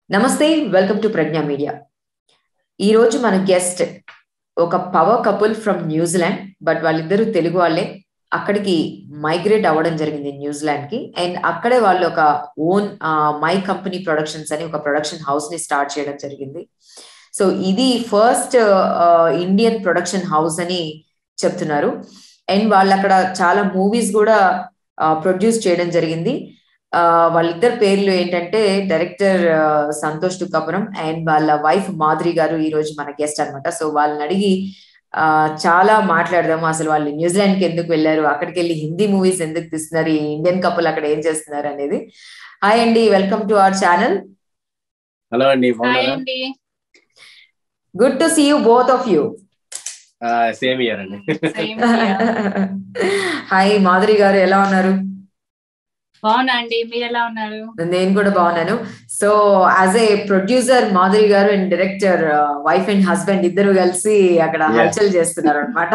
నమస్తే welcome to Pragna media ఈ రోజు మన గెస్ట్ ఒక power couple from New Zealand but వాళ్ళిద్దరూ తెలుగు వాళ్ళే అక్కడికి మైగ్రేట్ అవ్వడం జరిగింది న్యూజిలాండ్ కి అండ్ అక్కడే వాళ్ళు ఒక ఓన్ మై కంపెనీ ప్రొడక్షన్స్ అని ఒక ప్రొడక్షన్ హౌస్ ని స్టార్ట్ చేయడం జరిగింది సో ఇది ఫస్ట్ ఇండియన్ ప్రొడక్షన్ హౌస్ అని చెప్తున్నారు అండ్ వాళ్ళు అక్కడ చాలా మూవీస్ కూడా ప్రొడ్యూస్ చేయడం జరిగింది వాళ్ళిద్దరు పేర్లు ఏంటంటే డైరెక్టర్ సంతోష్ తుక్కపురం అండ్ వాళ్ళ వైఫ్ మాధురి గారు ఈ రోజు మన గెస్ట్ అనమాట సో వాళ్ళని అడిగి చాలా మాట్లాడదాము అసలు వాళ్ళు న్యూజిలాండ్ కి ఎందుకు వెళ్ళారు అక్కడికి వెళ్ళి హిందీ మూవీస్ ఎందుకు తీస్తున్నారు ఈ ఇండియన్ కపుల్ అక్కడ ఏం చేస్తున్నారు అనేది హాయ్ అండి welcome to our channel hello అండి అండి good to see you both of you same here అండి హాయ్ మాధురి గారు ఎలా ఉన్నారు బాగున్నా అండి మీరు ఎలా ఉన్నారు నేను కూడా బాగున్నాను so as a producer Madhuri గారు and director wife and husband ఇద్దరు కలిసి అక్కడ హల్చల్ చేస్తున్నారు అనమాట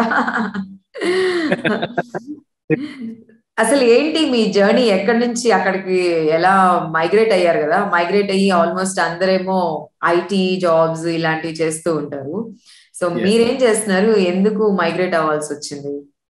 అసలు ఏంటి మీ జర్నీ ఎక్కడి నుంచి అక్కడికి ఎలా మైగ్రేట్ అయ్యారు కదా మైగ్రేట్ అయ్యి ఆల్మోస్ట్ అందరేమో ఐటీ జాబ్స్ ఇలాంటివి చేస్తూ ఉంటారు సో మీరేం చేస్తున్నారు ఎందుకు మైగ్రేట్ అవ్వాల్సి వచ్చింది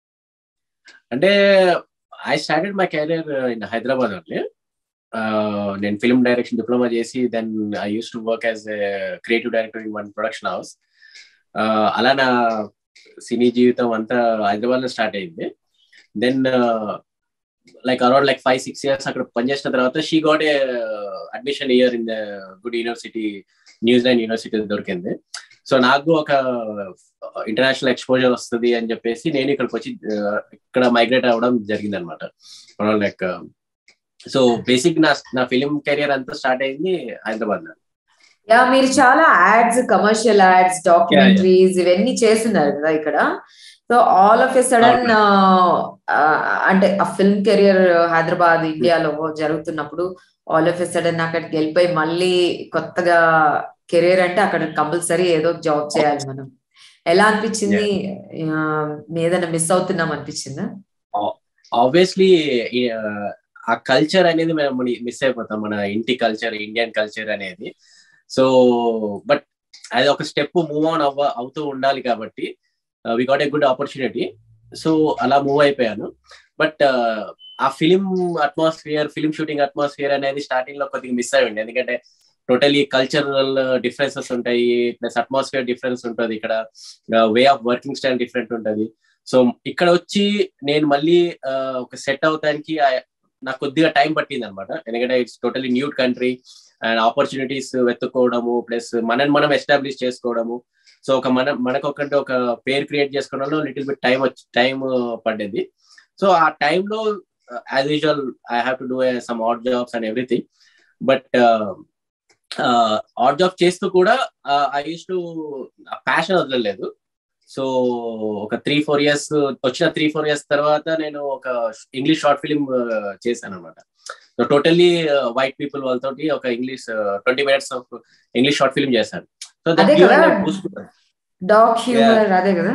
అంటే I started my career in Hyderabad only నేను ఫిల్మ్ డైరెక్షన్ డిప్లొమా చేసి then I use to work as creative director in one production house అలా నా సినీ జీవితం అంతా హైదరాబాద్ లో స్టార్ట్ అయింది then like around like five six years అక్కడ పనిచేసిన తర్వాత she got a admission year in the good university New Zealand university దొరికింది సో నాకు ఒక ఇంటర్నేషనల్ ఎక్స్పోజర్ వస్తుంది అని చెప్పేసి నేను ఇక్కడికి వచ్చి ఇక్కడ మైగ్రేట్ అవ్వడం జరిగింది అనమాట లైక్ సో బేసిక్ నా నా ఫిలిం కెరియర్ అంతా స్టార్ట్ అయింది హైదరాబాద్ లో యా మీరు చాలా యాడ్స్ కమర్షియల్ యాడ్స్ డాక్యుమెంటరీస్ ఇవన్నీ చేస్తున్నారు కదా ఇక్కడ so all of a sudden అంటే ఆ ఫిల్మ్ కెరియర్ హైదరాబాద్ ఇండియాలో జరుగుతున్నప్పుడు ఆల్ ఆఫ్ ఎ సడన్ అక్కడికి వెళ్ళిపోయి మళ్ళీ కొత్తగా కెరీర్ అంటే అక్కడ కంపల్సరీ ఏదో జాబ్ చేయాలి మనం ఎలా అనిపించింది ఏదైనా మిస్ అవుతున్నాం అనిపించిందా ఆబ్వియస్లీ ఆ కల్చర్ అనేది మనం మిస్ అయిపోతాం మన ఇంటి కల్చర్ ఇండియన్ కల్చర్ అనేది సో బట్ అది ఒక స్టెప్ మూవ్ ఆన్ అవ్వ అవుతూ ఉండాలి కాబట్టి we got a good opportunity so అలా మూవ్ అయిపోయాను బట్ ఆ film atmosphere film shooting atmosphere అనేది స్టార్టింగ్ లో కొద్దిగా మిస్ అయ్యండి ఎందుకంటే టోటలీ కల్చరల్ డిఫరెన్సెస్ ఉంటాయి ప్లస్ అట్మాస్ఫియర్ డిఫరెన్స్ ఉంటుంది ఇక్కడ way of working style different ఉంటుంది సో ఇక్కడ వచ్చి నేను మళ్ళీ ఒక సెట్ అవడానికి నాకు కొద్దిగా టైం పట్టింది అనమాట ఎందుకంటే it's totally new country and opportunities వెతుక్కోవడము ప్లస్ మనని మనం ఎస్టాబ్లిష్ చేసుకోవడము సో ఒక మన మనకు ఒకటి ఒక పేరు క్రియేట్ చేసుకోవడంలో లిటిల్ బిట్ టైం వచ్చి టైం పడ్డది సో ఆ టైంలో as usual I have to do some odd jobs and everything but odd job చేస్తూ కూడా ఐ యూస్ టు ప్యాషన్ వదలలేదు సో ఒక త్రీ ఫోర్ ఇయర్స్ వచ్చిన త్రీ ఫోర్ ఇయర్స్ తర్వాత నేను ఒక ఇంగ్లీష్ షార్ట్ ఫిలిం చేశాను అనమాట సో టోటల్లీ వైట్ పీపుల్ వాళ్ళతోటి ఒక English twenty minutes of English short film చేశాను సో డాక్ హ్యూమర్ అదే కదా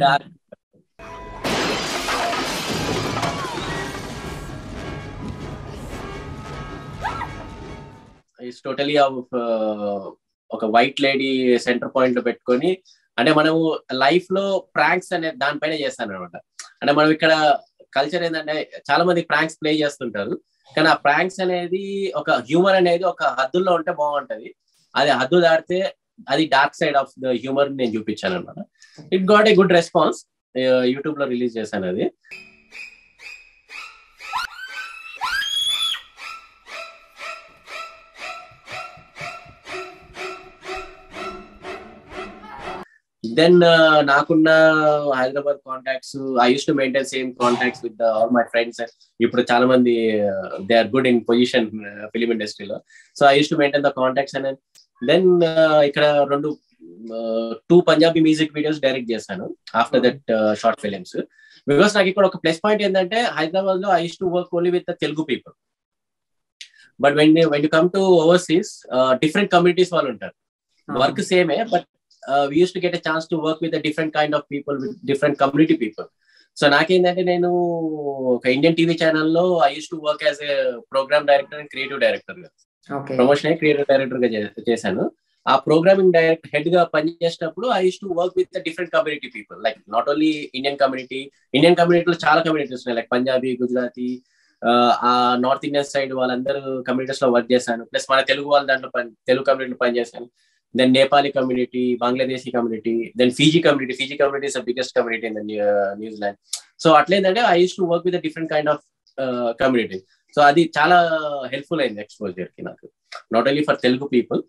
ఇట్స్ టోటలీ ఒక వైట్ లేడీ సెంటర్ పాయింట్ లో పెట్టుకొని అంటే మనము లైఫ్ లో ప్రాంక్స్ అనే దానిపైన చేస్తాను అనమాట అంటే మనం ఇక్కడ కల్చర్ ఏంటంటే చాలా మంది ప్రాంక్స్ ప్లే చేస్తుంటారు కానీ ఆ ప్రాంక్స్ అనేది ఒక హ్యూమర్ అనేది ఒక హద్దుల్లో ఉంటే బాగుంటది అది హద్దు దాటితే అది dark side of the humour నేను చూపించాను అనమాట it got a good response YouTube లో రిలీజ్ చేశాను అది దెన్ నాకున్న Hyderabad contacts I use to maintain same contacts with all my friends ఇప్పుడు చాలా మంది they are good in position film ఇండస్ట్రీలో so I use to maintain the contacts and then ఇక్కడ రెండు two Punjabi music videos direct చేశాను after that short films because నాకు ఇక్కడ ఒక ప్లస్ పాయింట్ ఏంటంటే హైదరాబాద్ లో I use to work only with Telugu people but when when you come to overseas different communities వాళ్ళు ఉంటారు వర్క్ సేమే but uh, we used to get a chance to work with a different kind of people with different community people so నాకేంటంటే నేను ఒక Indian TV ఛానల్లో I use to work as a program director and creative director okay promotion అయ్యి creative director గా చే- చేశాను ఆ programming director head గా పనిచేసినప్పుడు I use to work with different community people like not only Indian community Indian కమ్యూనిటీలో చాలా communities ఉన్నాయి లైక్ పంజాబీ గుజరాతీ ఆ నార్త్ ఇండియన్ సైడ్ వాళ్ళందరూ కమ్యూనిటీస్ లో వర్క్ చేశాను ప్లస్ మన తెలుగు వాళ్ళ దాంట్లో పని తెలుగు కమ్యూనిటీలో పనిచేశాను then Nepali community Bangladeshi community then Fiji community Fiji community is biggest community in New Zealand so అట్లేదంటే I use to work with different kind of community so అది చాలా హెల్ప్ఫుల్ అయింది ఎక్స్పోజర్ కి నాకు not only for Telugu people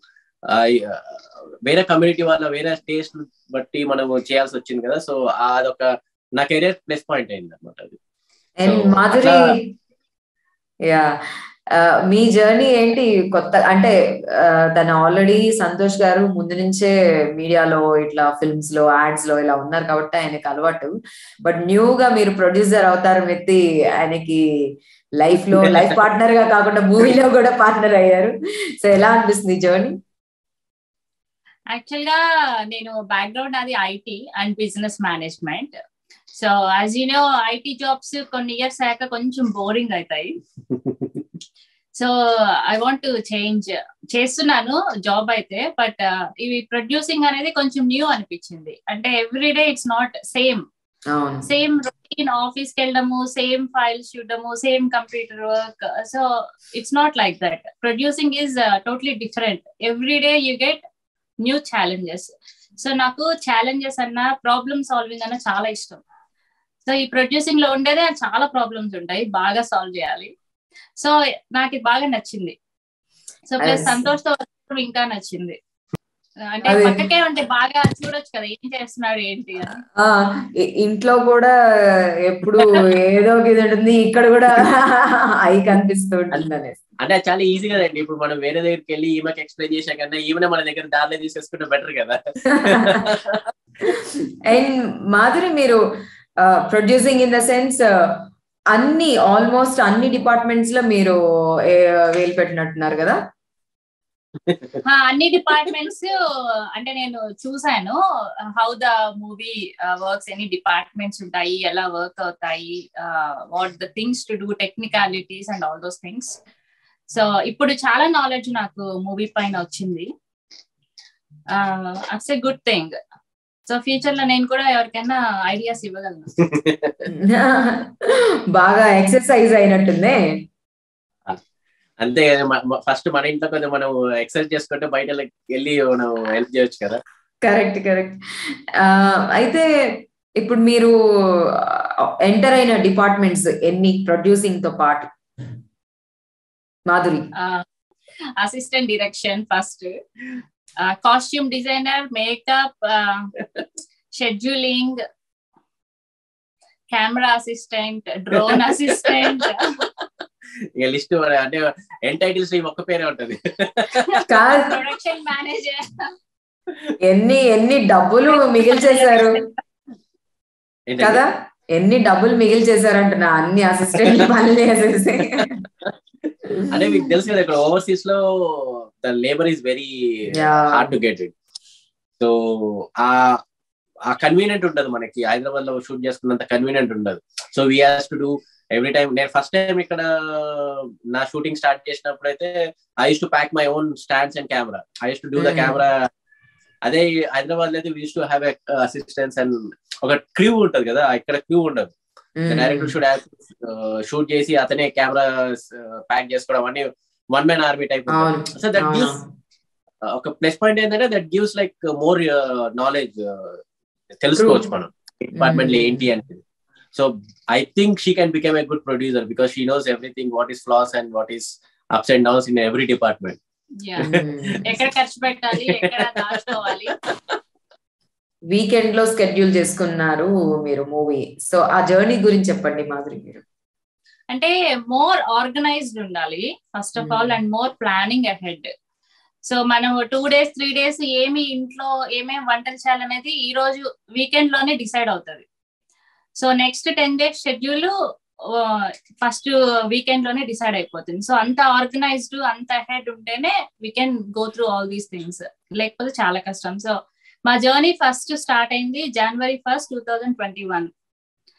వేరే కమ్యూనిటీ వాళ్ళ వేరే taste బట్టి మనం చేయాల్సి వచ్చింది కదా సో అదొక నా కెరియర్ ప్లస్ పాయింట్ అయింది అనమాట అది అండ్ So, మాధురి అట్లా- యా మీ జర్నీ ఏంటి కొత్త అంటే ఆ, తను ఆల్రెడీ సంతోష్ గారు ముందు నుంచే మీడియాలో ఇట్లా ఫిల్మ్స్ లో యాడ్స్ లో ఇలా ఉన్నారు కాబట్టి ఆయనకి అలవాటు బట్ న్యూ గా మీరు ప్రొడ్యూసర్ అవతారం ఎత్తి ఆయనకి లైఫ్ లో లైఫ్ పార్ట్నర్ గా కాకుండా మూవీలో కూడా పార్ట్నర్ అయ్యారు సో ఎలా అనిపిస్తుంది జర్నీ యాక్చువల్ గా నేను బ్యాక్గ్రౌండ్ అది IT and business management so as you know IT jobs కొన్ని ఇయర్స్ అయ్యాక కొంచెం బోరింగ్ అవుతాయి so I want to change చేస్తున్నాను జాబ్ అయితే బట్ ఇవి ప్రొడ్యూసింగ్ అనేది కొంచెం న్యూ అనిపించింది అంటే every day it's not same అవును సేమ్ రొటీన్ ఆఫీస్ కి వెళ్ళడము సేమ్ ఫైల్స్ చూడడము same computer work so it's not like that producing is totally different every day you get new challenges so నాకు challenges అన్న problem solving అన్న చాలా ఇష్టం so ఈ ప్రొడ్యూసింగ్ లో ఉండేదే చాలా ప్రాబ్లమ్స్ ఉంటాయి బాగా సాల్వ్ చేయాలి సో నాకు ఇది బాగా నచ్చింది సో ప్లస్ As- సంతోష్ తో వర్క్ ఇంకా నచ్చింది అంటే అది- పక్కకే ఉంటే బాగా చూడొచ్చు కదా ఏం చేస్తున్నాడు ఏంటి అని ఆ ఇ- ఇంట్లో కూడా ఎప్పుడు ఏదో ఒక ఇది ఉంటుంది ఇక్కడ కూడా ఐ కనిపిస్తూ ఉంటుంది అనేసి అంటే అది చాలా ఈజీ కదండి ఇప్పుడు మనం వేరే దగ్గరికి వెళ్ళి ఈమెకి ఎక్స్ప్లెయిన్ చేసా కన్నా ఈమె మన దగ్గర దారిలో తీసేసుకుంటే బెటర్ కదా అండ్ మాధురి మీరు ప్రొడ్యూసింగ్ ఇన్ ద సెన్స్ అన్ని ఆల్మోస్ట్ అన్ని డిపార్ట్మెంట్స్ లో మీరు ఏ- వేలు పెట్టినట్టున్నారు కదా ఆ, అన్ని డిపార్ట్మెంట్స్ అంటే నేను చూసాను హౌ ద మూవీ వర్క్స్ ఎన్ని డిపార్ట్మెంట్స్ ఉంటాయి ఎలా వర్క్ అవుతాయి what the things to do technicalities and all those things so ఇప్పుడు చాలా నాలెడ్జ్ నాకు మూవీ పైన వచ్చింది it's a good thing so future లో నేను కూడా ఎవరికైనా ఐడియాస్ ఇవ్వగలను బాగా ఎక్సర్సైజ్ అయినట్టుందే అంతే ఫస్ట్ మన ఇంట్లో కొంచెం మనం ఎక్సర్సైజ్ చేసుకుంటే బయట వెళ్ళి మనం హెల్ప్ చేయొచ్చు కదా కరెక్ట్ కరెక్ట్ అయితే ఇప్పుడు మీరు ఎంటర్ అయిన డిపార్ట్మెంట్స్ ఎన్ని ప్రొడ్యూసింగ్ తో పాటు Madhuri assistant direction first costume designer makeup scheduling camera assistant drone assistant ఇక లిస్ట్ అంటే ఎన్ టైటిల్స్ ఈ ఒక్క పేరే ఉంటది కాదు ప్రొడక్షన్ మేనేజర్ ఎన్ని ఎన్ని డబ్బులు మిగిల్చేశారు ఏంటండి? కదా ఎన్ని డబ్బులు మిగిల్చేశారంటున్నా అన్ని అసిస్టెంట్ పనులు చేసేసి అంటే మీకు తెలుసు కదా ఇక్కడ ఓవర్సీస్ లో the labour is very Yeah. Hard to get it so ఆ ఆ కన్వీనియంట్ ఉండదు మనకి హైదరాబాద్ లో షూట్ చేసుకున్నంత కన్వీనియంట్ ఉండదు so we has to do every time నేను ఫస్ట్ టైం ఇక్కడ నా షూటింగ్ స్టార్ట్ చేసినప్పుడు అయితే I use to pack my own stands and camera I use to do the Mm. Camera అదే హైదరాబాద్ లో అయితే we to have assistance and ఒక crew ఉంటది కదా ఇక్కడ క్రూ ఉండదు డైరెక్టర్ షూట్ షూట్ చేసి అతనే కెమెరా ప్యాక్ చేసుకోవడం అన్ని వన్ మ్యాన్ ఆర్మీ టైప్ అవును సో దట్ అవును. గివ్స్ ఒక ప్లస్ పాయింట్ ఏంటంటే that gives like more knowledge తెలుసుకోవచ్చు True. మనం డిపార్ట్మెంట్ Mm. ఏంటి అనేది so I think she can become a good producer because she knows everything what is flaws and what is ups and downs in every department ఎక్కడ ఖర్చు పెట్టాలి ఎక్కడ దాచుకోవాలి weekend లో స్కెడ్యూల్ చేసుకున్నారు మీరు మూవీ సో ఆ జర్నీ గురించి చెప్పండి మాధురి మీరు అంటే మోర్ ఆర్గనైజ్డ్ ఉండాలి first of all Hmm. And more planning ahead so మనం టూ డేస్ త్రీ డేస్ ఏమి ఇంట్లో ఏమేమి వంటలు చేయాలనేది ఈ రోజు వీకెండ్ లోనే డిసైడ్ అవుతుంది so next ten days schedule first weekend లోనే డిసైడ్ అయిపోతుంది సో అంత ఆర్గనైజ్డ్ అంత హెడ్ ఉంటేనే we can go through all these things లేకపోతే చాలా కష్టం సో మా జర్నీ ఫస్ట్ స్టార్ట్ అయింది జనవరి first two thousand twenty one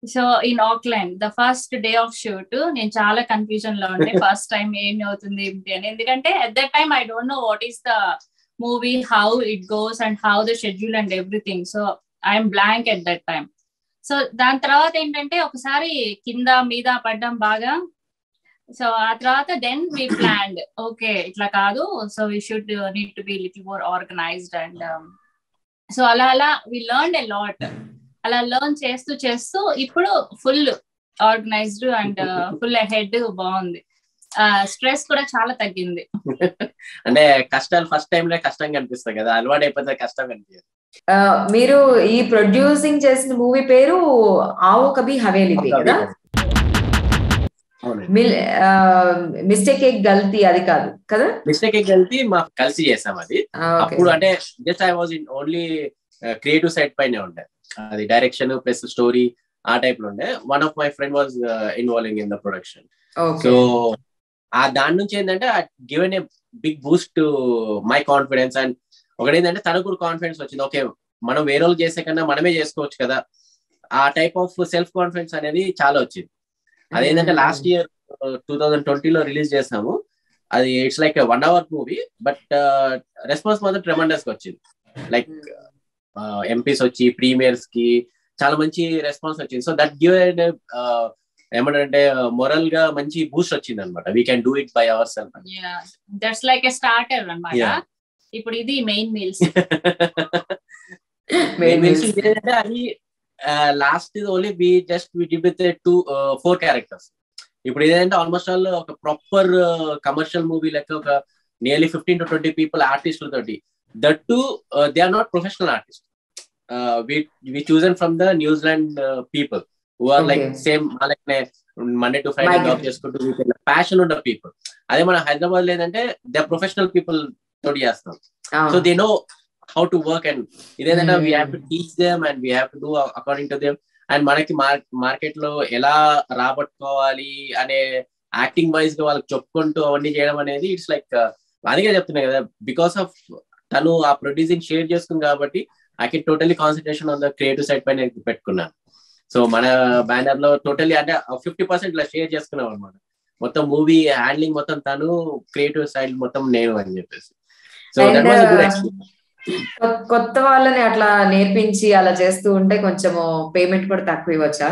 so in Auckland the first day of shoot నేను చాలా కన్ఫ్యూజన్ లో ఉండే ఫస్ట్ టైం ఏం అవుతుంది ఏంటి అని ఎందుకంటే at that time I don't know what is the movie how it goes and how the schedule and everything so I'm blank at that time so దాని తర్వాత ఏంటంటే ఒకసారి కింద మీద పడ్డం బాగా సో ఆ తర్వాత దెన్ వి ప్లాన్డ్ ఓకే ఇట్లా కాదు so we should need to be little more organised and so అలా అలా వి లర్న్ ఎ లాట్ అలా లర్న్ చేస్తూ చేస్తూ ఇప్పుడు full organised and full head బాగుంది స్ట్రెస్ కూడా చాలా తగ్గింది అంటే కష్టాలు ఫస్ట్ టైం లో కష్టంగా అనిపిస్తాయి కదా అలవాటు అయిపోతే కష్టం అనిపించదు మీరు ఈ ప్రొడ్యూసింగ్ చేసిన మూవీ పేరు ఆవు కభీ హవేలీ కదా మిస్టేక్ ఏ గల్తీ అది కాదు కదా మిస్టేక్ గల్తీ మా కలిసి చేసాం అది అప్పుడు అంటే just I was in only creative side పైనే ఉండే అది డైరెక్షన్ ప్లస్ స్టోరీ ఆ టైప్ లో ఉండే one of my friend was involving in the production so ఆ దాని నుంచి ఏంటంటే given a big boost to my confidence and ఒకటి ఏంటంటే తనకు కూడా కాన్ఫిడెన్స్ వచ్చింది ఓకే మనం వేరే వాళ్ళు చేసే కన్నా మనమే చేసుకోవచ్చు కదా ఆ టైప్ ఆఫ్ సెల్ఫ్ కాన్ఫిడెన్స్ అనేది చాలా వచ్చింది అదేంటంటే లాస్ట్ ఇయర్ టూ థౌజండ్ ట్వంటీలో రిలీజ్ చేసాము అది it's like one hour movie but response మాత్రం ట్రెమండస్ వచ్చింది లైక్ ఎంపీస్ వచ్చి ప్రీమియర్స్ కి చాలా మంచి రెస్పాన్స్ వచ్చింది సో దట్ గివ్ ఏమంటే మొరల్ గా మంచి బూస్ట్ వచ్చింది అనమాట we can do it by our self that's like a starter అనమాట ఇప్పుడు ఇది మెయిన్ మీల్స్ మెయిన్ మీల్స్ అది last only be just we did with two four characters ఇప్పుడు ఏదంటే ఆల్మోస్ట్ ఆల్ ఒక ప్రాపర్ కమర్షియల్ మూవీ లెక్క ఒక nearly fifteen to twenty people ఆర్టిస్టుల తోటి that too they are not professional artist we chosen from the New Zealand people who are like same like Monday to Friday job చేసుకుంటూ passion ఉన్న people అదే మన హైదరాబాద్ లేదంటే the professional people తోటి చేస్తాం so they know how to work and ఇదేంటంటే we have to teach them and we have to do according to them and మనకి market లో ఎలా రాబట్టుకోవాలి అనే యాక్టింగ్ వైజ్ గా వాళ్ళకి చెప్పుకుంటూ అవన్నీ చేయడం అనేది ఇట్స్ లైక్ అందుకే చెప్తున్నాయి కదా బికాస్ ఆఫ్ తను ఆ ప్రొడ్యూసింగ్ షేర్ చేసుకుంది కాబట్టి I can totally concentration on the creative side పైన పెట్టుకున్నాను సో మన బ్యానర్ లో టోటలీ అంటే ఫిఫ్టీ పర్సెంట్ ఇలా షేర్ చేసుకున్నాం అనమాట మొత్తం మూవీ హ్యాండ్లింగ్ మొత్తం తను క్రియేటివ్ సైడ్ మొత్తం నేను అని చెప్పేసి so that was good experience కొత్త వాళ్ళని అట్లా నేర్పించి అలా చేస్తూ ఉంటే కొంచెం పేమెంట్ కూడా తక్కువ ఇవ్వచ్చా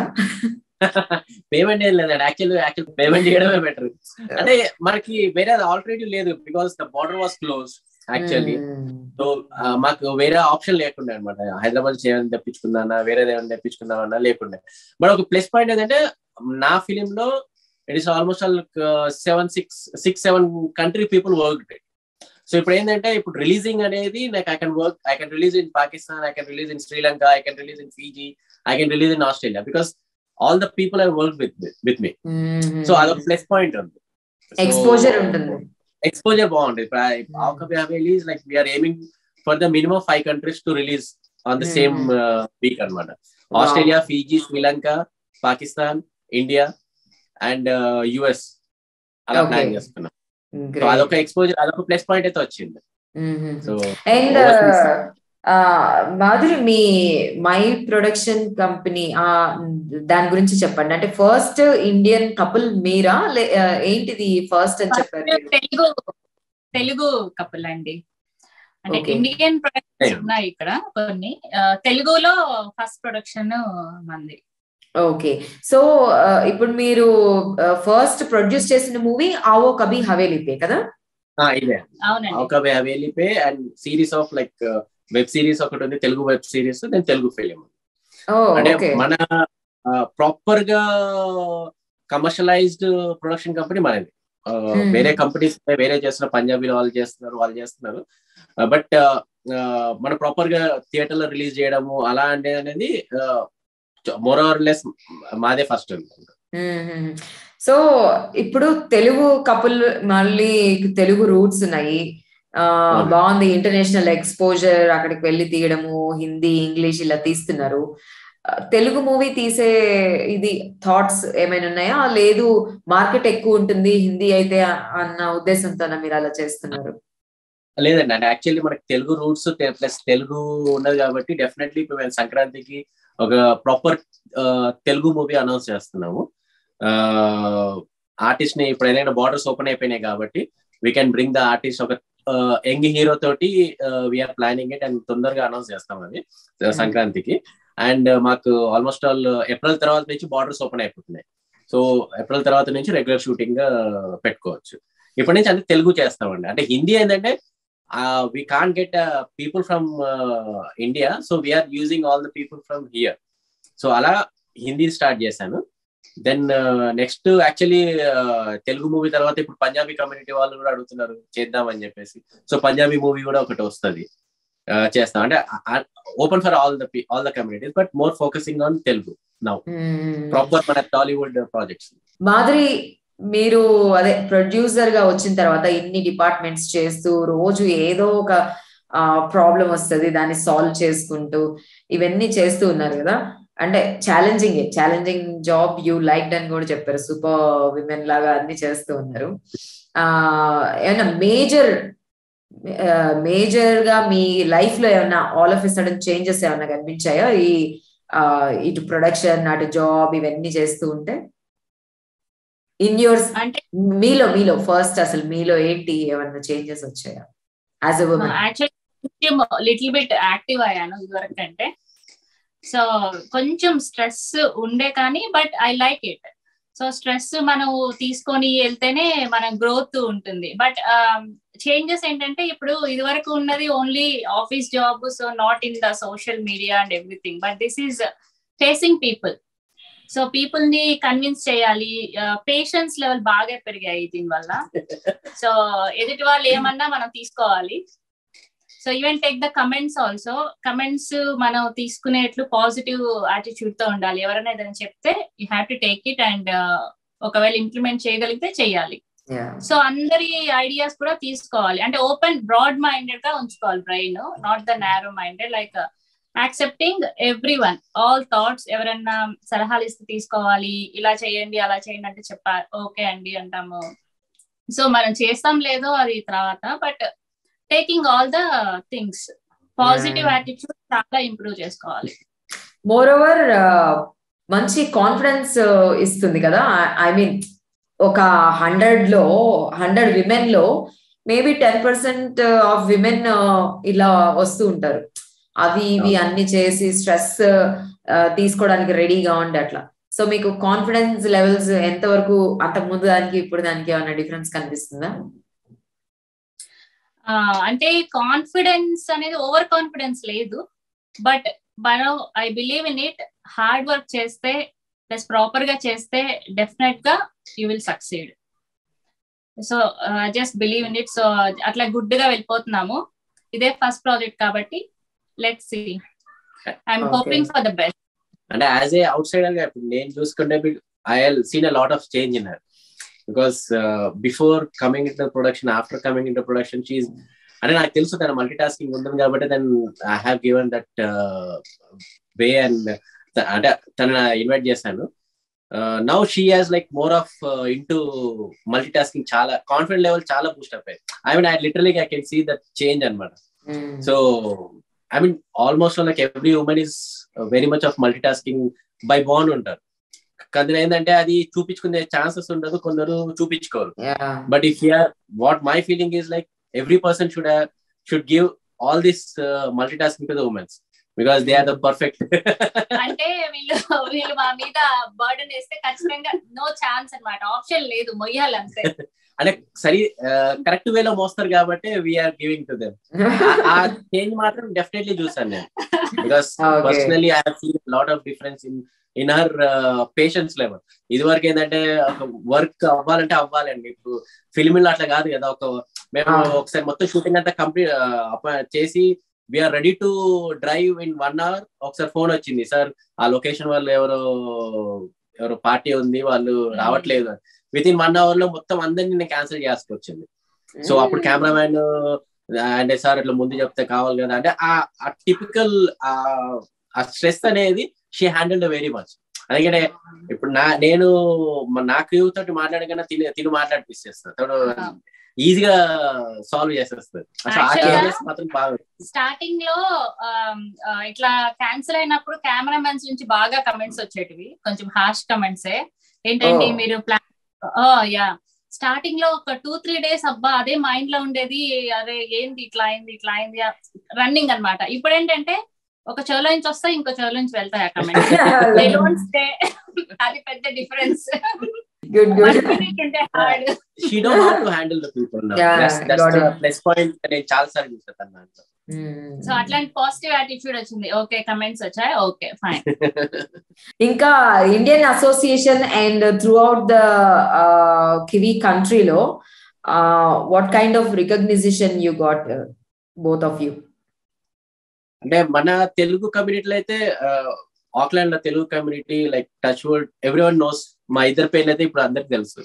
పేమెంట్ ఏం లేదండి యాక్చువల్ యాక్చువల్ పేమెంట్ చేయడమే బెటర్ అంటే మనకి వేరే ఆల్టర్నేటివ్ లేదు because the border was close actually so మాకు వేరే ఆప్షన్ లేకుండా అనమాట హైదరాబాద్ చేయాలని తెప్పించుకుందానా వేరే ఏమైనా తెప్పించుకుందామన్నా లేకుండా బట్ ఒక ప్లస్ పాయింట్ ఏంటంటే నా ఫిలిం లో it is almost all seven six six seven country people work so ఇప్పుడు ఏంటంటే ఇప్పుడు రిలీజింగ్ అనేది like I can work I can release in Pakistan I can release in Sri Lanka I can release in Fiji I can release in Australia because all the people I work with with me so అదొక plus point ఉంది exposure ఉంటుంది exposure బాగుంటుంది release like we're aiming for the minimum five countries to release on the same week అనమాట Australia Fiji Sri Lanka Pakistan India and US అలా plan చేస్తున్నాం so అదొక exposure అదొక plus point అయితే వచ్చింది సో అండ్ మాధురి మీ మై ప్రొడక్షన్ కంపెనీ దాని గురించి చెప్పండి అంటే ఫస్ట్ ఇండియన్ కపుల్ మీరా ఏంటిది ఫస్ట్ అని చెప్పారు తెలుగు తెలుగు కపుల్ అండి అంటే ఇండియన్ ప్రొడక్షన్స్ ఉన్నాయి ఇక్కడ కొన్ని తెలుగులో ఫస్ట్ ప్రొడక్షన్ మంది ఓకే సో ఇప్పుడు మీరు ఫస్ట్ ప్రొడ్యూస్ చేసిన మూవీ ఆవో కబీ హవేలీపే కదా ఇదే Kabhi Havelipe and series of like web series ఒకటి ఉంది తెలుగు వెబ్ సిరీస్ నేను తెలుగు ఫిలిం అంటే మన ప్రాపర్ గా కమర్షియలైజ్డ్ ప్రొడక్షన్ కంపెనీ మనది వేరే కంపెనీస్ వేరే చేస్తున్నారు పంజాబీలో వాళ్ళు చేస్తున్నారు వాళ్ళు చేస్తున్నారు బట్ మన ప్రాపర్ గా థియేటర్ లో రిలీజ్ చేయడము అలా అంటే అనేది మోర్ ఆర్ లెస్ మాదే ఫస్ట్ సో ఇప్పుడు తెలుగు కపుల్ మళ్ళీ తెలుగు రూట్స్ ఉన్నాయి బాగుంది ఇంటర్నేషనల్ ఎక్స్పోజర్ అక్కడికి వెళ్ళి తీయడము హిందీ ఇంగ్లీష్ ఇలా తీస్తున్నారు తెలుగు మూవీ తీసే ఇది థాట్స్ ఏమైనా ఉన్నాయా లేదు మార్కెట్ ఎక్కువ ఉంటుంది హిందీ అయితే అన్న ఉద్దేశంతో మీరు అలా చేస్తున్నారు లేదండి అంటే యాక్చువల్లీ మనకి తెలుగు రూట్స్ ప్లస్ తెలుగు ఉన్నది కాబట్టి డెఫినెట్లీ ఇప్పుడు మేము సంక్రాంతికి ఒక ప్రాపర్ తెలుగు మూవీ అనౌన్స్ చేస్తున్నాము ఆర్టిస్ట్ ని ఇప్పుడు ఏదైనా బార్డర్స్ ఓపెన్ అయిపోయినాయి కాబట్టి we can bring the artist ఒక యంగ్ హీరో తోటి వీఆర్ ప్లానింగ్ ఇట్ అండ్ తొందరగా అనౌన్స్ చేస్తాం అది సంక్రాంతికి అండ్ మాకు ఆల్మోస్ట్ ఆల్ ఏప్రిల్ తర్వాత నుంచి బార్డర్స్ ఓపెన్ అయిపోతున్నాయి సో ఏప్రిల్ తర్వాత నుంచి రెగ్యులర్ షూటింగ్ పెట్టుకోవచ్చు ఇప్పటి నుంచి అంటే తెలుగు చేస్తామండి అంటే హిందీ ఏంటంటే we can get people from India so we're using all the people from here so అలా హిందీ స్టార్ట్ చేశాను then next actually Telugu movie తర్వాత ఇప్పుడు పంజాబీ కమ్యూనిటీ వాళ్ళు కూడా అడుగుతున్నారు చేద్దామని చెప్పేసి సో పంజాబీ మూవీ కూడా ఒకటి వస్తుంది చేస్తాం అంటే open for all the all the communities but more focusing on Telugu now proper మన టాలీవుడ్ ప్రాజెక్ట్స్ మాధురి మీరు అదే ప్రొడ్యూసర్ గా వచ్చిన తర్వాత ఇన్ని డిపార్ట్మెంట్స్ చేస్తూ రోజు ఏదో ఒక ప్రాబ్లం వస్తుంది దాన్ని సాల్వ్ చేసుకుంటూ ఇవన్నీ చేస్తూ ఉన్నారు కదా అంటే challenging challenging job you like అని కూడా చెప్పారు సూపర్ విమెన్ లాగా అన్ని చేస్తూ ఉన్నారు ఆ ఏమన్నా మేజర్ మేజర్ గా మీ లైఫ్ లో ఏమన్నా all of a sudden changes ఏమన్నా కనిపించాయా ఈ ఇటు ప్రొడక్షన్ అటు జాబ్ ఇవన్నీ చేస్తూ ఉంటే ఇన్ యువర్ అంటే మీలో మీలో ఫస్ట్ అసలు మీలో ఏంటి ఏమన్నా చేంజెస్ వచ్చాయా as a women actually little bit active అయ్యాను ఇదివరకు అంటే సో కొంచెం స్ట్రెస్ ఉండే కానీ but I like it so stress మనం తీసుకొని వెళ్తేనే మన గ్రోత్ ఉంటుంది బట్ చేంజెస్ ఏంటంటే ఇప్పుడు ఇదివరకు ఉన్నది only office job so not in the social media and everything but this is facing people so people ని కన్విన్స్ చేయాలి పేషెన్స్ లెవెల్ బాగా పెరిగాయి దీనివల్ల సో ఎదుటి వాళ్ళు ఏమన్నా మనం తీసుకోవాలి so even take the comments also comments మనం తీసుకునేట్లు పాజిటివ్ యాటిట్యూడ్ తో ఉండాలి ఎవరైనా ఏదైనా చెప్తే you have to take it and ఒకవేళ ఇంప్లిమెంట్ చేయగలిగితే చేయాలి సో అందరి ఐడియాస్ కూడా తీసుకోవాలి అంటే ఓపెన్ బ్రాడ్ మైండెడ్ గా ఉంచుకోవాలి brain not the narrow minded like accepting everyone all thoughts ఎవరన్నా సలహాలు ఇస్తే తీసుకోవాలి ఇలా చేయండి అలా చేయండి అంటే చెప్పారు ఓకే అండి అంటాము సో మనం చేస్తాం లేదో అది తర్వాత but taking all the things positive attitude చాలా ఇంప్రూవ్ చేసుకోవాలి మోర్ ఓవర్ మంచి కాన్ఫిడెన్స్ ఇస్తుంది కదా ఐ మీన్ ఒక హండ్రెడ్ లో హండ్రెడ్ విమెన్ లో maybe ten percent of women ఇలా వస్తూ ఉంటారు అవి ఇవి అన్ని చేసి స్ట్రెస్ తీసుకోవడానికి రెడీగా ఉండి అట్లా సో మీకు కాన్ఫిడెన్స్ లెవెల్స్ ఎంత వరకు అంతకు ముందు దానికి ఇప్పుడు దానికి ఏమైనా డిఫరెన్స్ కనిపిస్తుందా అంటే కాన్ఫిడెన్స్ అనేది ఓవర్ కాన్ఫిడెన్స్ లేదు బట్ మనం I believe in it hard work చేస్తే ప్లస్ ప్రాపర్ గా చేస్తే డెఫినెట్ గా you will succeed so just believe in it so అట్లా గుడ్ గా వెళ్ళిపోతున్నాము ఇదే ఫస్ట్ ప్రాజెక్ట్ కాబట్టి let see I'm hoping for the best అంటే యాజ్ ఏ అవుట్ సైడర్ గా నేను చూసుకుంటే I seen a lot of change in her because before coming in the production after coming in the production she అంటే నాకు తెలుసు తన multitasking ఉంటుంది కాబట్టి then I have given that way and అంటే తన ఇన్వైట్ చేశాను now she has like more of into multitasking చాలా కాన్ఫిడెంట్ లెవెల్ చాలా బూస్ట్ అప్ అయ్యాయి I mean I literally I can see that change అనమాట so I mean almost like every women is very much of multitasking by bond ఉంటారు కొందరు ఏంటంటే అది చూపించుకునే chances ఉండదు కొందరు చూపించుకోరు but if you're what my feeling is like every person should should give all this multitasking to the women's because they are the perfect అంటే వీళ్ళు వీళ్ళు మా మీద బర్డన్ వేస్తే ఖచ్చితంగా నో ఛాన్స్ అనమాట ఆప్షన్ లేదు మొయ్యాలి అంతే అంటే సరి కరెక్ట్ వేలో మోస్తారు కాబట్టి వీఆర్ గివింగ్ టు దెమ్ ఆ చేంజ్ మాత్రం డెఫినెట్లీ చూసాను నేను because personally I seen lot of difference in in her patience level ఇది వరకు ఏంటంటే ఒక వర్క్ అవ్వాలంటే అవ్వాలండి ఇప్పుడు ఫిల్మ్ అట్లా కాదు కదా ఒక మేము ఒకసారి మొత్తం షూటింగ్ అంతా కంప్లీట్ చేసి we're ready to drive in one hour ఒకసారి ఫోన్ వచ్చింది సార్ ఆ లొకేషన్ వాళ్ళు ఎవరో ఎవరో పార్టీ ఉంది వాళ్ళు రావట్లేదు విత్ ఇన్ వన్ అవర్ లో మొత్తం అందరినీ నేను క్యాన్సిల్ చేసుకొచ్చింది సో అప్పుడు కెమెరామ్యాన్ అంటే సార్ ఇట్లా ముందు చెప్తే కావాలి కదా అంటే ఆ టిపికల్ ఆ స్ట్రెస్ అనేది షీ హ్యాండిల్ వెరీ మచ్ అందుకనే ఇప్పుడు నా నేను నా క్యూ తోటి మాట్లాడగానే తిని తిని మాట్లాడిపిస్తేస్తాను తోడు ఈజీగా సాల్వ్ చేసేస్తుంది అసలు ఆ Actually, చేంజెస్ మాత్రం బాగా స్టార్టింగ్ లో ఆమ్, ఆ, ఇట్లా క్యాన్సిల్ అయినప్పుడు కెమెరామెన్స్ నుంచి బాగా కమెంట్స్ వచ్చేటివి కొంచెం హార్ష్ కమెంట్సే ఏంటండి Oh. మీరు ప్లాన్ యా స్టార్టింగ్ లో ఒక టూ త్రీ డేస్ అబ్బా అదే మైండ్ లో ఉండేది అరే ఏంది ఇట్లా అయింది ఇట్లా అయింది రన్నింగ్ అన్నమాట ఇప్పుడు ఏంటంటే ఒక చెవులో నుంచి వస్తాయి ఇంకో చెవులో నుంచి వెళ్తాయి ఆ కమెంట్స్ అది పెద్ద డిఫరెన్స్ గుడ్ గుడ్ ఉంటే hard she do how to handle the people Yeah, got it. Plus point నేను చాలా సార్లు చూసాను దాంట్లో సో అట్లాంటి పాజిటివ్ యాటిట్యూడ్ వచ్చింది ఓకే కమెంట్స్ వచ్చాయి ఓకే ఫైన్ ఇంకా Indian association and throughout the Kiwi కంట్రీలో what kind of recognition you got both of you అంటే మన తెలుగు కమ్యూనిటీలో అయితే ఆక్లాండ్ లో Telugu community like touch would everyone knows మా ఇద్దరు పేర్లు అయితే ఇప్పుడు అందరికి తెలుసు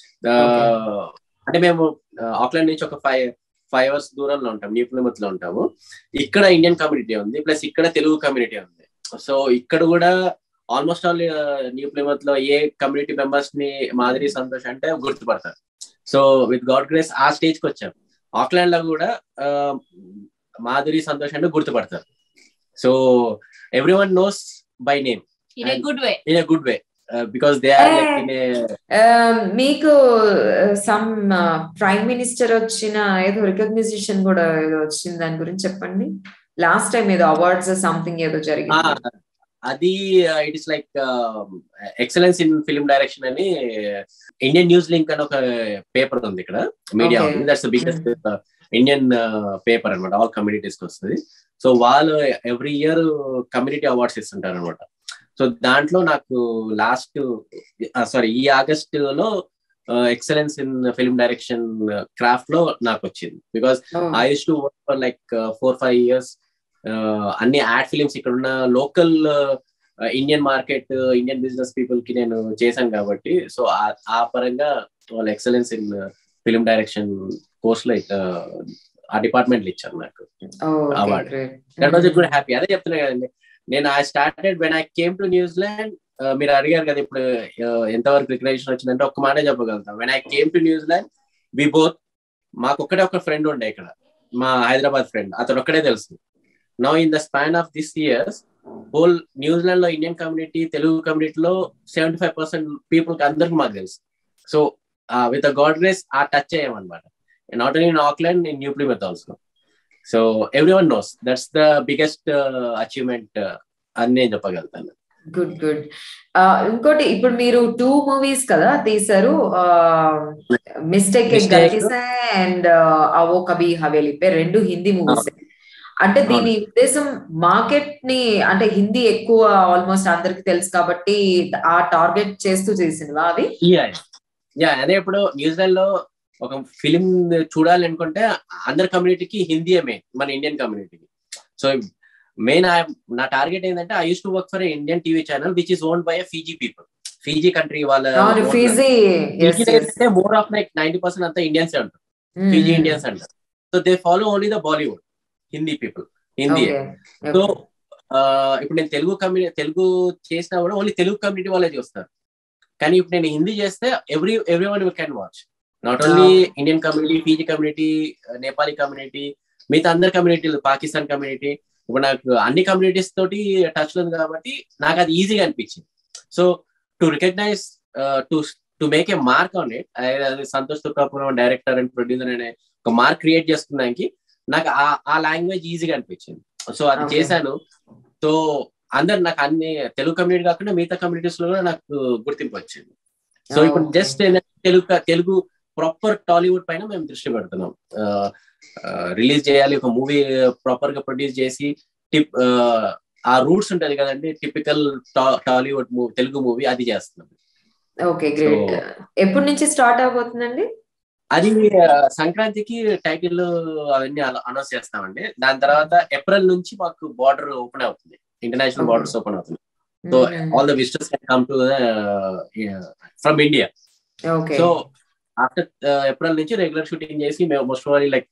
Uh, అంటే మేము ఆక్లాండ్ నుంచి ఒక ఫైవ్ ఫైవ్ అవర్స్ దూరంలో ఉంటాం న్యూ ప్లిమత్ లో ఉంటాము ఇక్కడ ఇండియన్ కమ్యూనిటీ ఉంది ప్లస్ ఇక్కడ తెలుగు కమ్యూనిటీ ఉంది సో ఇక్కడ కూడా ఆల్మోస్ట్ ఆల్ న్యూ ప్లిమత్ లో ఏ కమ్యూనిటీ మెంబర్స్ ని మాదిరి సంతోష్ అంటే గుర్తుపడతారు సో విత్ గాడ్ గ్రేస్ ఆ స్టేజ్ కి వచ్చాం ఆక్లాండ్ లో కూడా uh, మాధురి సంతోష్ అంటే గుర్తుపడతారు so everyone knows by name in a good way in a good way because they are like in మీకు సమ్ ప్రైమ్ మినిస్టర్ వచ్చిన ఏదో రికగ్నిషన్ కూడా ఏదో వచ్చింది దాని గురించి చెప్పండి లాస్ట్ టైం ఏదో అవార్డ్స్ సంథింగ్ ఏదో జరిగింది అది it is like excellence in film direction అని ఇండియన్ న్యూస్ లింక్ అని ఒక పేపర్ ఉంది ఇక్కడ మీడియా Okay. ఉంది దట్స్ బిగ్గెస్ట్ ఇండియన్ పేపర్ అనమాట ఆల్ కమ్యూనిటీస్ కి వస్తుంది సో వాళ్ళు ఎవ్రీ ఇయర్ కమ్యూనిటీ అవార్డ్స్ ఇస్తుంటారు అనమాట సో దాంట్లో నాకు లాస్ట్ సారీ ఈ ఆగస్ట్ లో excellence in film direction craft లో నాకు వచ్చింది because I use to work for like four five years అన్ని యాడ్ ఫిలిమ్స్ ఇక్కడ ఉన్న local Indian market Indian business people కి నేను చేశాను కాబట్టి సో ఆ పరంగా వాళ్ళ excellence in film direction course లో ఆ డిపార్ట్మెంట్ ఇచ్చారు నాకు award. That was good happy అదే చెప్తున్నా కదండి నేను I started when I came to New Zealand మీరు అడిగారు కదా ఇప్పుడు uh, ఎంతవరకు రికగ్నేషన్ వచ్చిందంటే ఒక్క మాట చెప్పగలుగుతాం when I came to New Zealand we both మాకు ఒక్కడే ఒక ఫ్రెండ్ ఉండే ఇక్కడ మా హైదరాబాద్ ఫ్రెండ్ అతను ఒక్కడే తెలుసు now in the span of this years whole New Zealand లో ఇండియన్ కమ్యూనిటీ తెలుగు కమ్యూనిటీలో సెవెంటీ ఫైవ్ పర్సెంట్ పీపుల్ కి అందరికి మాకు తెలుసు సో విత్ గాడ్ గ్రేస్ ఆ టచ్ అయ్యామన్నమాట not only in Auckland in New Plymouth also so everyone knows that's the biggest achievement అని నేను చెప్పగలుగుతాను గుడ్ గుడ్ ఇంకోటి ఇప్పుడు మీరు టూ మూవీస్ కదా తీసారు మిస్టేక్ Mistake. అండ్ అవో కబీ హవేలి పేరు రెండు హిందీ మూవీస్ అంటే దీని ఉద్దేశం మార్కెట్ ని అంటే హిందీ ఎక్కువ ఆల్మోస్ట్ అందరికి తెలుసు కాబట్టి ఆ టార్గెట్ చేస్తూ చేసినవా అవి యా యా అదే ఇప్పుడు న్యూజిలాండ్ లో ఒక ఫిలిం చూడాలి అనుకుంటే అందరి కమ్యూనిటీకి హిందీయే మెయిన్ మన ఇండియన్ కమ్యూనిటీకి సో మెయిన్ నా టార్గెట్ ఏంటంటే I use to work for Indian TV channel which is own by Fiji people Fiji country వాళ్ళ అవును Fiji more of like ninety percent అంతా ఇండియన్స్ అంటారు ఫీజీ ఇండియన్స్ అంటారు so they follow only the Bollywood Hindi people Hindi so ఇప్పుడు నేను Telugu community Telugu చేసినా కూడా only Telugu community వాళ్ళే చూస్తారు కానీ ఇప్పుడు నేను హిందీ చేస్తే every everyone can watch not only Indian community Fiji community Nepali community మిగతా అందరి కమ్యూనిటీలు పాకిస్తాన్ కమ్యూనిటీ ఇప్పుడు నాకు అన్ని కమ్యూనిటీస్ తోటి టచ్ లో ఉంది కాబట్టి నాకు అది ఈజీగా అనిపించింది so to recognize to to make a mark on it Santosh Tukkapuram director and producer అనే ఒక మార్క్ క్రియేట్ చేసుకున్నానికి నాకు ఆ లాంగ్వేజ్ ఈజీగా అనిపించింది సో అది చేశాను సో అందరు నాకు అన్ని తెలుగు కమ్యూనిటీ కాకుండా మిగతా కమ్యూనిటీస్ లో కూడా నాకు గుర్తింపు వచ్చింది సో ఇప్పుడు జస్ట్ తెలుగు తెలుగు ప్రాపర్ టాలీవుడ్ పైన మేము దృష్టి పెడుతున్నాం రిలీజ్ చేయాలి ఒక మూవీ ప్రాపర్ గా ప్రొడ్యూస్ చేసి టిప్ ఆ రూట్స్ ఉంటది కదండి typical Tollywood movie Telugu movie అది చేస్తున్నాం ఓకే గ్రేట్ ఎప్పటి నుంచి స్టార్ట్ అవబోతుందండి అది సంక్రాంతికి టైటిల్ అవన్నీ అనౌన్స్ చేస్తామండి దాని తర్వాత ఏప్రిల్ నుంచి మాకు బార్డర్ ఓపెన్ అవుతుంది ఇంటర్నేషనల్ బార్డర్స్ ఓపెన్ అవుతుంది so all the visitors can come to from India so after April నుంచి రెగ్యులర్ షూటింగ్ చేసి మేము most probably like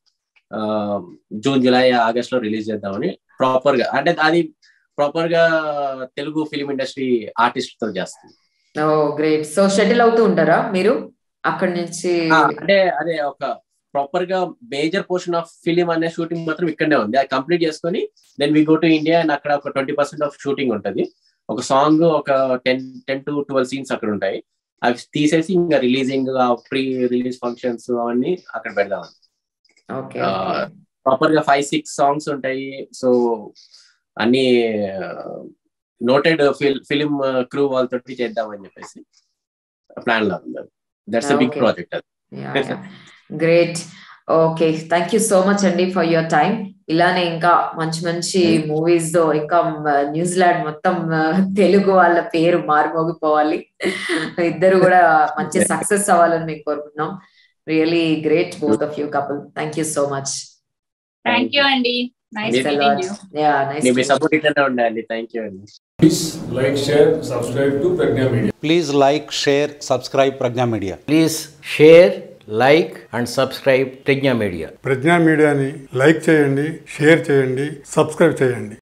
June July August లో రిలీజ్ చేద్దామని ప్రాపర్ గా అంటే అది ప్రాపర్ గా తెలుగు ఫిలిం ఇండస్ట్రీ ఆర్టిస్ట్ తో చేస్తుంది ఓ గ్రేట్ సో షటిల్ అవుతూ ఉంటారా మీరు అక్కడి నుంచి అంటే అదే ఒక ప్రాపర్ గా మేజర్ పోర్షన్ ఆఫ్ ఫిలిం అనే షూటింగ్ మాత్రం ఇక్కడనే ఉంది అది కంప్లీట్ చేసుకొని then we go to India and అక్కడ ఒక ట్వంటీ పర్సెంట్ ఆఫ్ షూటింగ్ ఉంటది ఒక సాంగ్ ఒక ten ten to twelve scenes అక్కడ ఉంటాయి అవి తీసేసి ఇంకా రిలీజింగ్ ప్రీ రిలీజ్ ఫంక్షన్స్ అవన్నీ అక్కడ పెడదాం ఓకే ప్రాపర్ గా ఫైవ్ సిక్స్ సాంగ్స్ ఉంటాయి సో అన్ని నోటెడ్ ఫిలిం క్రూ వాళ్ళతో చేద్దామని చెప్పేసి ప్లాన్ లో ఉంది దట్స్ బిగ్ Okay. ప్రాజెక్ట్ అది great okay thank you so much అండి ఫర్ యువర్ టైం ఇలానే ఇంకా మంచి మంచి మూవీస్ తో ఇంకా న్యూజిలాండ్ మొత్తం ఆ, తెలుగు వాళ్ళ పేరు మారుమోగిపోవాలి ఇద్దరు కూడా మంచి సక్సెస్ అవ్వాలని మేము కోరుకుంటున్నాం really great both of you couple thank you so much thank you అండి nice Thanks meeting you yeah మీ నైస్ సపోర్ట్ ఇట్లనే ఉండాలి థ్యాంక్ యూ అండి Please like, share, subscribe to Pragna Media. Please like, share, subscribe Pragna Media. Please share like and subscribe Pragna Media Pragna మీడియాని like చేయండి share చేయండి subscribe చేయండి